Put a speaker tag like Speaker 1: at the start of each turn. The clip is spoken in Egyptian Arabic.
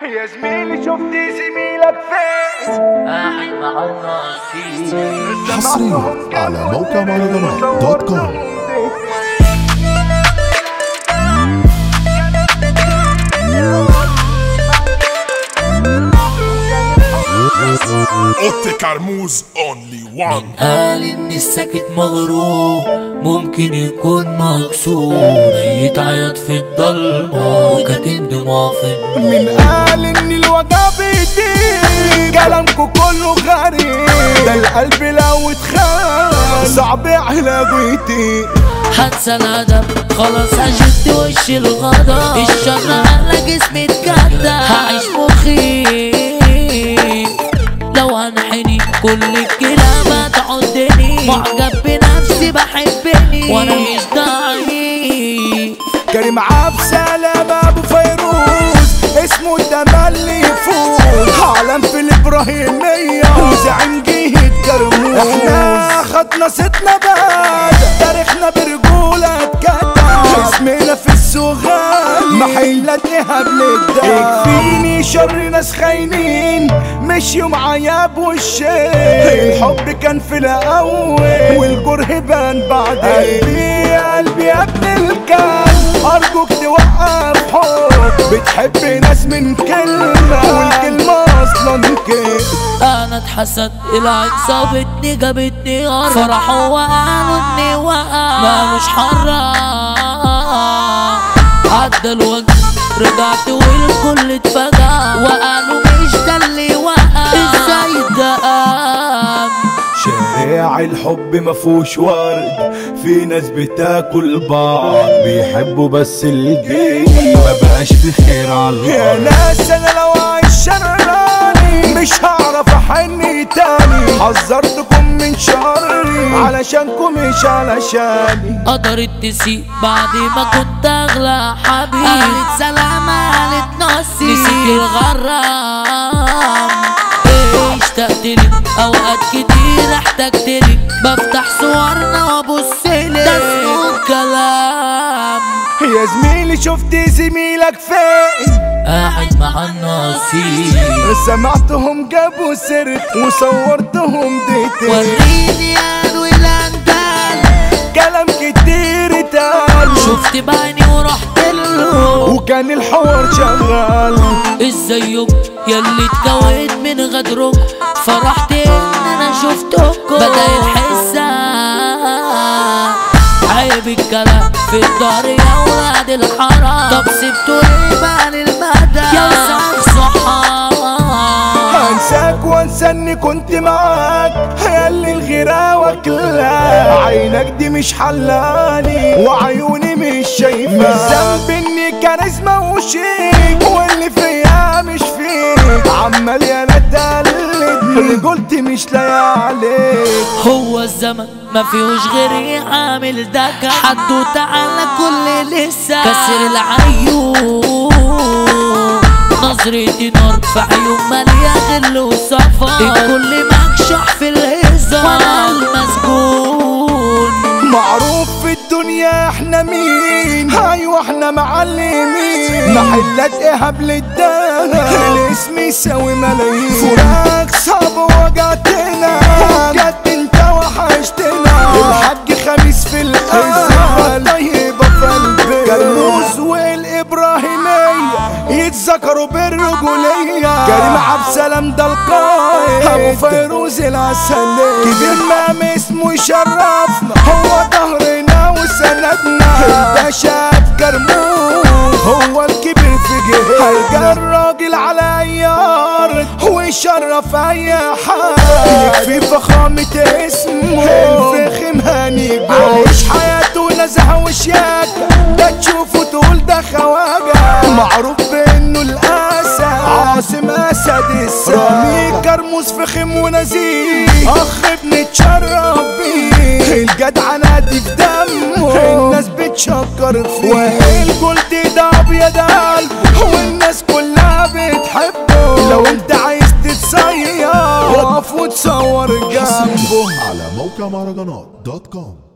Speaker 1: يا زميلي شفت زميلك فين
Speaker 2: قاعد مع الناس
Speaker 3: حصريا على موقع مهرجانات دوت كوم
Speaker 4: اوتي كرموز اونلي وان
Speaker 2: قال ان الساكت مغروب ممكن يكون مكسور يتعيط في الضلمة وكاتم دموع في النور
Speaker 1: مين قال ان الوجع بيديك كلامكو كله غريب ده القلب لو اتخان صعب علاجه يطيق
Speaker 2: هنسى الادب خلاص هشد وش الغضب الشر على جسمي اتكتب هعيش مخيف لو هنحني كل الكلام تعدني معجب بنفسي بحبني وانا مش ضعيف
Speaker 1: كريم عبد سلام ابو فيروز اسمه التملي يفوز عالم في الابراهيميه وزعيم جهه كرموز احنا خدنا ستنا بعد تاريخنا برجوله اتكتب اسمنا في السوغان محلة ايهاب للدار يكفيني شر ناس خاينين مشيوا معايا بوشين الحب كان في الاول والكره بان بعدين قلبي يا قلبي يا ابن الكلب ارجوك توقف حب بتحب ناس من كلمه والكلمه اصلا كده
Speaker 2: انا اتحسد العين صابتني جابتني غرب فرحوا وقالوا اني وقع مالوش حرام عدى الوقت رجعت والكل اتفجع وقالوا مش ده اللي وقع ازاي ده قام
Speaker 1: شارع الحب مفهوش ورد في ناس بتاكل بعض بيحبوا بس الجيل ما بقاش في خير على الارض يا ناس انا لو عايش شراني مش هعرف احن تاني حذرتكم من شري علشانكم مش علشاني
Speaker 2: قدرت تسيء بعد ما كنت اغلى حبيب قالت سلامة قالت نصي نسيت الغرام إيه اشتقت لك اوقات كتير احتجت لك بفتح صورنا وابص لك ده اسمه كلام
Speaker 1: يا زميلي شفت زميلك فين
Speaker 2: قاعد مع النصيب
Speaker 1: سمعتهم جابوا سيرت وصورتهم ديتين
Speaker 2: وريني قالوا الاندال
Speaker 1: كلام كتير اتقال
Speaker 2: شفت بعيني ورحت له
Speaker 1: وكان الحوار شغال
Speaker 2: ازيك ياللي اتكويت من غدرك فرحت ان انا شفتكم بدا الحساب عيب الكلام في الدار يا ولاد الحرام طب سبتوا ليه بقى للمدى يا وسخ صحاب
Speaker 1: هنساك وانسى اني كنت معاك ياللي الغيرة واكلاك عينك دي مش حلاني وعيوني مش شايفة مش ذنب اني كاريزما وشيك واللي فيا مش فيك عمال يا ندلتني قلت مش لاقي عليك
Speaker 2: هو الزمن ما فيهوش غيري عامل دكا حد تعالى كل لسه كسر العيون نظرتي نار في عيون مالية غل وصفا الكل مكشح في الهزار وانا المسجون
Speaker 1: معروف في الدنيا احنا مين ايوه احنا معلمين محلات ايهاب للدهب الاسم يساوي ملايين فراق صعب وجعتنا بجد انت وحشتنا الحاج خميس في القلب طيبة في قلبي كرموز والابراهيمية يتذكروا بالرجولية كريم عبد سلام ده القائد ابو فيروز العسلية كبير مام اسمه يشرفنا هو ظهرنا وسندنا الباشا كرموز هو الكبير في جهه هيجي الراجل على اي ارض ويشرف اي حد يكفي فخامة اسمه الفخم هاني عايش حياته نزهة وشياكة ده تشوفه تقول ده خواجة معروف بانه الاسد عاصم اسد السد رامي كرموز فخم ونزيه اخ بنتشرف بيه الجدع نادي في دمه الناس بتشكر فيه والجلد ده ابيض قلبه والناس كلها بتحبه لو انت عايز تتصير وقف وتصور جنبه
Speaker 3: على موقع مهرجانات دوت كوم